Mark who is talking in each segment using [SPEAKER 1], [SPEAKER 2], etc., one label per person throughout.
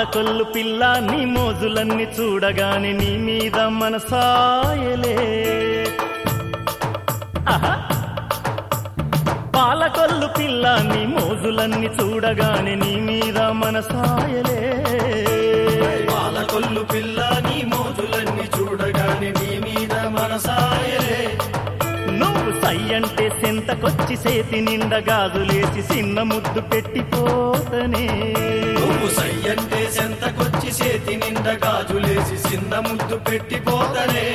[SPEAKER 1] పాలకొల్లు పిల్ల నీ మోజులన్నీ చూడగానే నీ మీద మనసాయలే ఆహా. పాలకొల్లు పిల్ల నీ మోజులన్నీ చూడగానే నీ మీద మనసాయలే
[SPEAKER 2] పాలకొల్లు పిల్ల నీ మోజులన్నీ చూడగానే నీ మీద మనసాయలే
[SPEAKER 1] నువ్వు సై అంటే సెంతకొచ్చి చేతి నిండా గాజులేసి చిన్న ముద్దు పెట్టిపోతనే
[SPEAKER 2] నువ్వు సై అంటే సెంతకొచ్చి చేతి నిండా గాజులేసి చిన్న ముద్దు పెట్టిపోతనే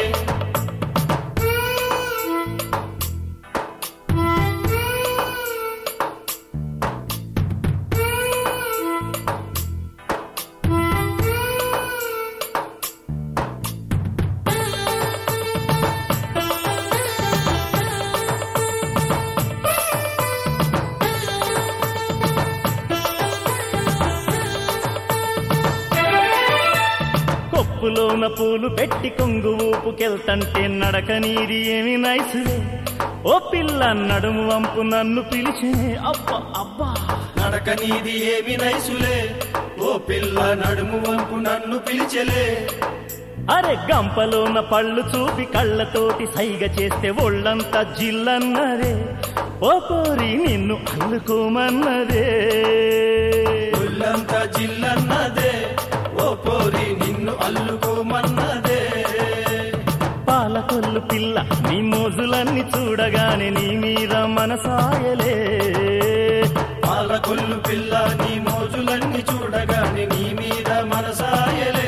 [SPEAKER 1] కొప్పులోన పూలు పెట్టి కొంగు ఊపుకెళ్తంటే నడక నీది ఏమి నైసులే ఓ పిల్ల నడుము వంపు నన్ను పిలిచే అబ్బా అబ్బా
[SPEAKER 2] నడక నీది ఏమి నైసులే ఓ పిల్ల నడుము వంపు నన్ను పిలిచెలే
[SPEAKER 1] అరే గంపలోన పళ్ళు చూపి కళ్ళతోటి సైగ చేస్తే ఒళ్ళంతా జిల్లన్నదే ఓ కోరి నిన్ను అల్లుకోమన్నదే
[SPEAKER 2] ఒళ్ళంతా జిల్లన్నదే ఓ పోరి నిన్ను అల్లుకోమన్నదే
[SPEAKER 1] పాలకొల్లు పిల్ల నీ మోజులన్నీ చూడగానే నీ మీద మనసాయలే
[SPEAKER 2] పాలకొల్లు పిల్ల నీ మోజులన్నీ చూడగానే నీ మీద మనసాయలే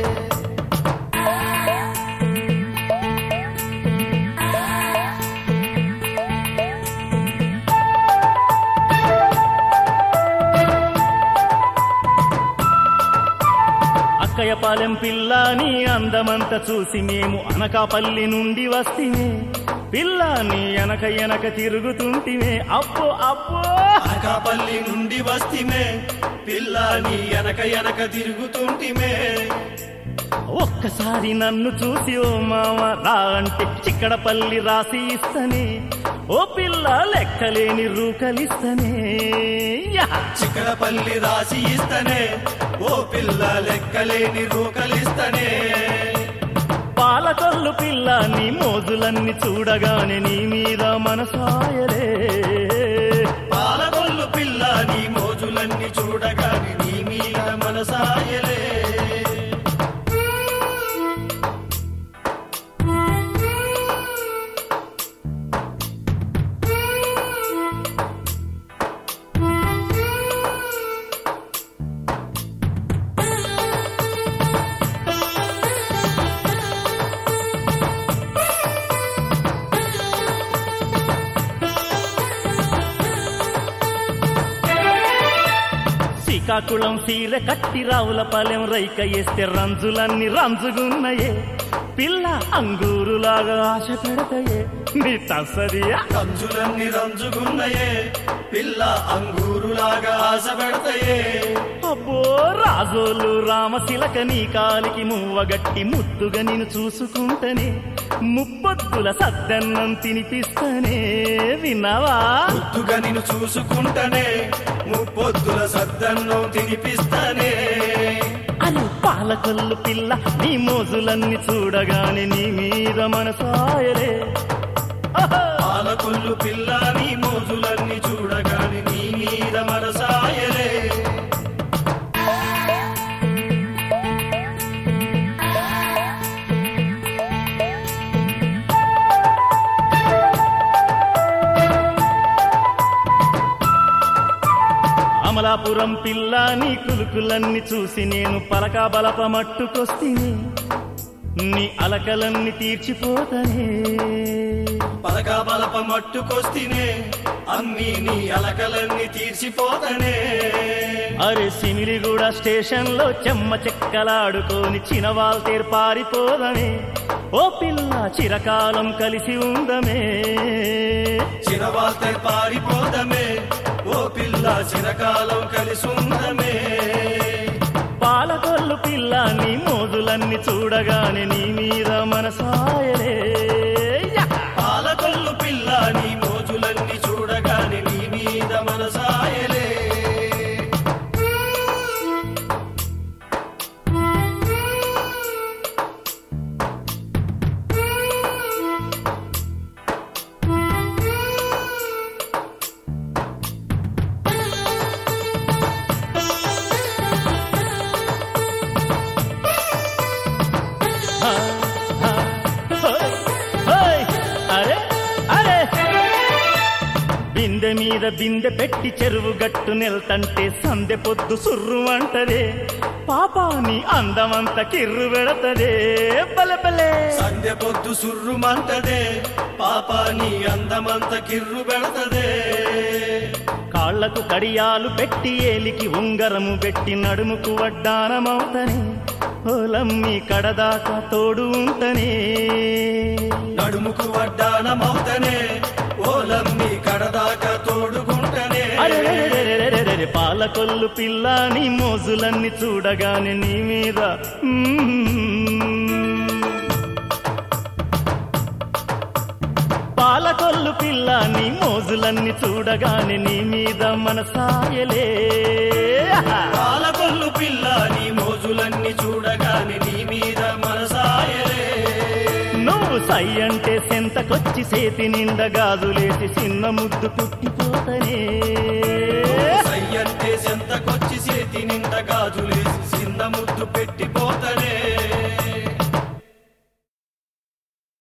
[SPEAKER 1] అక్కయ్య పాలెం పిల్ల నీ అందమంత చూసి మేము అనకాపల్లి నుండి వస్తిమే పిల్ల నీ ఎనక ఎనక తిరుగుతుంటిమే అబ్బో అబ్బో
[SPEAKER 2] అనకాపల్లి నుండి వస్తిమే పిల్ల నీ ఎనక ఎనక తిరుగుతుంటిమే
[SPEAKER 1] ఒక్కసారి నన్ను చూసి ఓ మామ రా అంటే చిక్కడపల్లి రాసి ఇస్తనే ఓ పిల్ల లెక్కలేని రూకలిస్తనే యా!
[SPEAKER 2] చిక్కడపల్లి రాసి ఇస్తనే ఓ పిల్ల లెక్కలేని రూకలిస్తనే
[SPEAKER 1] పాలకొల్లు పిల్ల నీ మోజులన్నీ చూడగానే నీ మీద మనసాయలే
[SPEAKER 2] పాలకొల్లు పిల్ల నీ మోజులన్నీ చూడగానే నీ మీద మనసాయలే
[SPEAKER 1] శ్రీకాకుళం సీర కట్టి రావుల పాలెం రైక వేస్తే రంజులన్నీ రంజుగున్నయే పిల్ల అంగూరులాగా ఆశ పెడతాయే నీ తసరియా
[SPEAKER 2] రంజులన్నీ రంజుగున్నయే పిల్ల అంగూరులాగా ఆశ పెడతాయే
[SPEAKER 1] అబ్బో రాజోలు రామశిలక నీ కాలికి మువ్వగట్టి ముద్దుగా నేను చూసుకుంటనే ముప్పొద్దుల సద్దన్నం తినిపిస్తనే విన్నావా
[SPEAKER 2] ముద్దుగా నిన్ను చూసుకుంటనే ముప్పొద్దుల సద్దన్నం తినిపిస్తానే
[SPEAKER 1] అని పాలకొల్లు పిల్ల నీ మోజులన్నీ చూడగానే నీ మీద మనసాయలే ఆహా!
[SPEAKER 2] పాలకొల్లు పిల్ల నీ మోజులన్నీ చూడగానే నీ మీద మనసాయలే
[SPEAKER 1] అమలాపురం పిల్ల నీ కులుకులన్నీ చూసి నేను పలక బలప మట్టుకొస్తిని నీ అలకలన్నీ తీర్చిపోతనే
[SPEAKER 2] పలక బలప మట్టుకొస్తేనే అన్ని నీ అలకలన్నీ తీర్చిపోతనే
[SPEAKER 1] అరే సిమిలిగూడ స్టేషన్ లో చెమ్మ చెక్కలాడుకొని చినవాల్తేర్ పారిపోదమే ఓ పిల్ల చిరకాలం కలిసి ఉందమే
[SPEAKER 2] చిరవాల్తే పారిపోదమే ఓ పిల్ల చిరకాలం కలిసుందమే
[SPEAKER 1] పాలకొల్లు పిల్ల నీ మోజులన్నీ చూడగానే నీ మీద మనసాయలే యా!
[SPEAKER 2] పాలకొల్లు పిల్ల నీ మోజులన్నీ చూడగానే నీ మీద మనసాయలే
[SPEAKER 1] మీద బిందె పెట్టి చెరువు గట్టు నెల్తంటే సందె పొద్దు సుర్రు అంటదే పాపాని అందమంత కిర్రు పెడతదే బలె బలే
[SPEAKER 2] సంధ్య పొద్దు సుర్రుమంటదే పాప నీ అందమంత కిర్రు పెడతదే
[SPEAKER 1] కాళ్లకు కడియాలు పెట్టి ఏలికి ఉంగరము పెట్టి నడుముకు వడ్డానమవుతనే ఓలమ్మి కడదాకా తోడు ఉంటనే
[SPEAKER 2] నడుముకు వడ్డానమవుతనే ఓలమ్మి కడదాకా తోడుకుంటనే
[SPEAKER 1] అరెరెరెరెరెరెరెరె, పాలకొల్లు పిల్ల నీ మోజులన్నీ చూడగానే నీ మీద మ్మ్. పాలకొల్లు పిల్ల నీ మోజులన్నీ చూడగానే నీ మీద మనసాయలే
[SPEAKER 2] పాలకొల్లు పిల్ల నీ మోజులన్నీ చూడగానే నీ మీద మనసాయలే
[SPEAKER 1] నువ్వు సై అంటే సెంతకొచ్చి చేతి నిండా గాజులేసి చిన్న ముద్దు పుట్టిపోతనే
[SPEAKER 2] సయ్యంటే సెంతకొచ్చి చేతి నిండా గాజులేసి చిన్న ముద్దు పెట్టిపోతనే